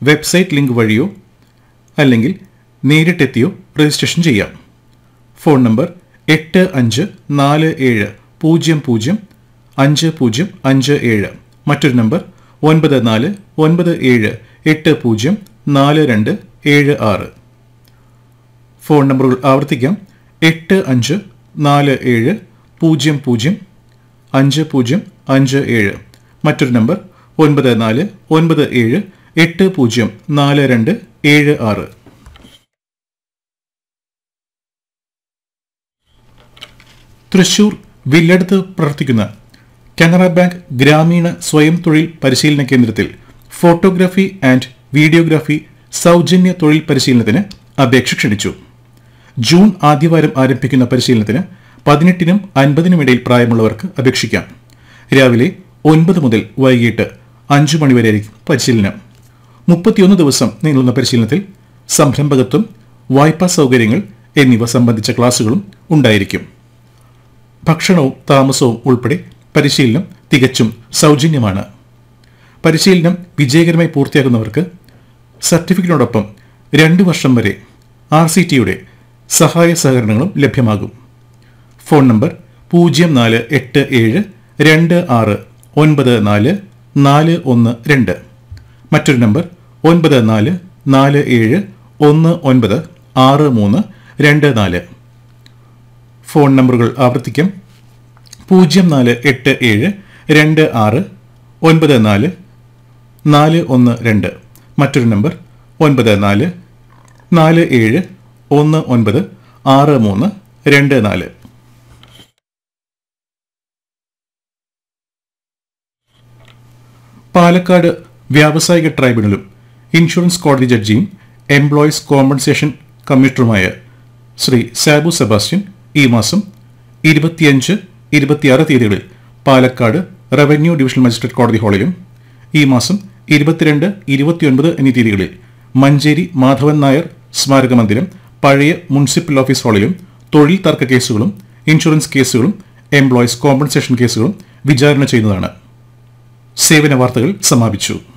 website link വഴിയോ അല്ലെങ്കിൽ നേരിട്ടെത്തിയോ രജിസ്ട്രേഷൻ ചെയ്യാം ഫോൺ നമ്പർ എട്ട് അഞ്ച് നാല് ഏഴ് പൂജ്യം പൂജ്യം അഞ്ച് പൂജ്യം അഞ്ച് ഏഴ് മറ്റൊരു നമ്പർ ഒൻപത് നാല് ഒൻപത് ഏഴ് എട്ട് പൂജ്യം നാല് രണ്ട് ഏഴ് ആറ് ഫോൺ നമ്പറുകൾ ആവർത്തിക്കാം എട്ട് അഞ്ച് നാല് ഏഴ് പൂജ്യം പൂജ്യം അഞ്ച് പൂജ്യം അഞ്ച് ഏഴ് മറ്റൊരു നമ്പർ ഒൻപത് നാല് ഒൻപത് ഏഴ് എട്ട് പൂജ്യം നാല് രണ്ട് ഏഴ് ആറ് തൃശൂർ വില്ലടുത്ത് പ്രവർത്തിക്കുന്ന കനറ ബാങ്ക് ഗ്രാമീണ സ്വയം തൊഴിൽ പരിശീലന കേന്ദ്രത്തിൽ ഫോട്ടോഗ്രാഫി ആൻഡ് വീഡിയോഗ്രാഫി സൗജന്യ തൊഴിൽ പരിശീലനത്തിന് അപേക്ഷ ക്ഷണിച്ചു ജൂൺ ആദ്യവാരം ആരംഭിക്കുന്ന പരിശീലനത്തിന് പതിനെട്ടിനും അൻപതിനും ഇടയിൽ പ്രായമുള്ളവർക്ക് അപേക്ഷിക്കാം രാവിലെ ഒൻപത് മുതൽ വൈകിട്ട് അഞ്ചു മണിവരെയായിരിക്കും പരിശീലനം മുപ്പത്തിയൊന്ന് ദിവസം നീളുന്ന പരിശീലനത്തിൽ സംരംഭകത്വം വായ്പാ സൗകര്യങ്ങൾ എന്നിവ സംബന്ധിച്ച ക്ലാസുകളും ഉണ്ടായിരിക്കും ഭക്ഷണവും താമസവും ഉൾപ്പെടെ പരിശീലനം തികച്ചും സൗജന്യമാണ് പരിശീലനം വിജയകരമായി പൂർത്തിയാക്കുന്നവർക്ക് സർട്ടിഫിക്കറ്റിനോടൊപ്പം രണ്ട് വർഷം വരെ ആർ സി ടിയുടെ സഹായ സഹകരണങ്ങളും ലഭ്യമാകും ഫോൺ നമ്പർ പൂജ്യം നാല് എട്ട് ഏഴ് രണ്ട് ആറ് ഒൻപത് നാല് നാല് ഒന്ന് രണ്ട് മറ്റൊരു നമ്പർ ഒൻപത് നാല് നാല് ഏഴ് ഒന്ന് ഒൻപത് ആറ് മൂന്ന് രണ്ട് നാല് ഫോൺ നമ്പറുകൾ ആവർത്തിക്കാം പൂജ്യം നാല് എട്ട് ഏഴ് രണ്ട് ആറ് ഒൻപത് നാല് നാല് ഒന്ന് രണ്ട് മറ്റൊരു നമ്പർ ഒൻപത് നാല് നാല് ഏഴ് ഒന്ന് ഒൻപത് ആറ് മൂന്ന് രണ്ട് നാല് പാലക്കാട് വ്യാവസായിക ട്രൈബ്യൂണലും ഇൻഷുറൻസ് കോടതി ജഡ്ജിയും എംപ്ലോയീസ് കോമ്പൻസേഷൻ കമ്മീഷണറുമായ ശ്രീ സാബു സെബാസ്റ്റ്യൻ ഈ മാസം ഇരുപത്തിയഞ്ച് ഇരുപത്തിയാറ് തീയതികളിൽ പാലക്കാട് റവന്യൂ ഡിവിഷണൽ മജിസ്ട്രേറ്റ് കോടതി ഹാളിലും ഈ മാസം ഇരുപത്തിരണ്ട് ഇരുപത്തിയൊൻപത് എന്നീ തീയതികളിൽ മഞ്ചേരി മാധവൻ നായർ സ്മാരക മന്ദിരം പഴയ മുനിസിപ്പൽ ഓഫീസ് ഹാളിലും തൊഴിൽ തർക്ക കേസുകളും ഇൻഷുറൻസ് കേസുകളും എംപ്ലോയീസ് കോമ്പൻസേഷൻ കേസുകളും വിചാരണ ചെയ്യുന്നതാണ് സേവന വാർത്തകൾ സമാപിച്ചു